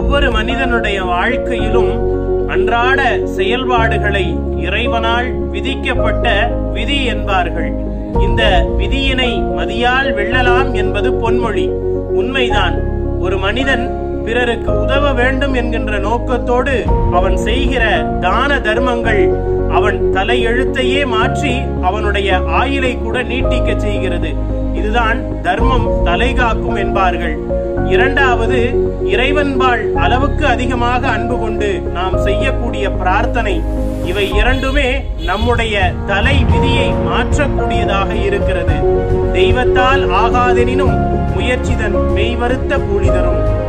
ஒவ்வொரு மனிதனுடைய வாழ்க்கையிலும் அன்றாட செயல்பாடுகளை இறைவனால் விதிக்கப்பட்ட விதி என்பார்கள் இந்த விதியினை மதியால் வெல்லலாம் என்பது பொன்மொழி உண்மைதான் ஒரு மனிதன் பிறருக்கு உதவ வேண்டும் என்கின்ற நோக்கத்தோடு அவன் செய்கிற தான தர்மங்கள் அவன் தலையெழுத்தையே மாற்றி அவனுடைய ஆயுளை கூட நீட்டிக்க செய்கிறது இதுதான் தர்மம் தலைகாக்கும் என்பார்கள் இரண்டாவது இறைவன்பால் அளவுக்கு அதிகமாக அன்பு கொண்டு நாம் செய்யக்கூடிய பிரார்த்தனை இவை இரண்டுமே நம்முடைய தலை விதியை மாற்றக்கூடியதாக இருக்கிறது தெய்வத்தால் ஆகாதெனினும் முயற்சிதன் மெய்வருத்த கூலி தரும்